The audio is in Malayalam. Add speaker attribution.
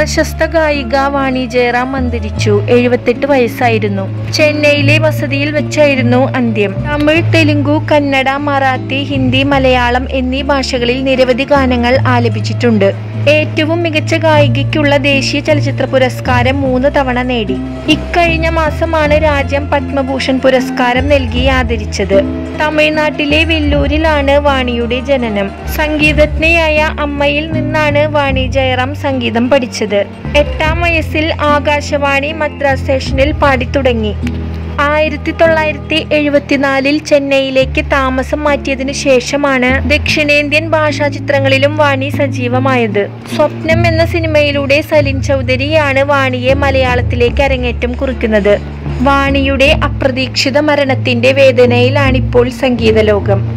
Speaker 1: പ്രശസ്ത ഗായിക വാണി ജയറാം അന്തരിച്ചു എഴുപത്തെട്ട് വയസ്സായിരുന്നു ചെന്നൈയിലെ വസതിയിൽ വെച്ചായിരുന്നു അന്ത്യം തമിഴ് തെലുങ്കു കന്നഡ മറാത്തി ഹിന്ദി മലയാളം എന്നീ ഭാഷകളിൽ നിരവധി ഗാനങ്ങൾ ആലപിച്ചിട്ടുണ്ട് ഏറ്റവും മികച്ച ഗായികയ്ക്കുള്ള ദേശീയ ചലച്ചിത്ര പുരസ്കാരം മൂന്ന് തവണ നേടി ഇക്കഴിഞ്ഞ മാസമാണ് രാജ്യം പത്മഭൂഷൺ പുരസ്കാരം നൽകി ആദരിച്ചത് തമിഴ്നാട്ടിലെ വെല്ലൂരിലാണ് വാണിയുടെ ജനനം സംഗീതജ്ഞയായ അമ്മയിൽ നിന്നാണ് വാണി ജയറാം സംഗീതം പഠിച്ചത് എട്ടാം വയസ്സിൽ ആകാശവാണി മദ്രാസ് സ്റ്റേഷനിൽ പാടിത്തുടങ്ങി ആയിരത്തി തൊള്ളായിരത്തി എഴുപത്തിനാലിൽ ചെന്നൈയിലേക്ക് താമസം മാറ്റിയതിനു ശേഷമാണ് ദക്ഷിണേന്ത്യൻ ഭാഷാ ചിത്രങ്ങളിലും വാണി സജീവമായത് സ്വപ്നം എന്ന സിനിമയിലൂടെ സലിൻ ചൗധരിയാണ് വാണിയെ മലയാളത്തിലേക്ക് അരങ്ങേറ്റം കുറിക്കുന്നത് വാണിയുടെ അപ്രതീക്ഷിത മരണത്തിന്റെ വേദനയിലാണിപ്പോൾ സംഗീത ലോകം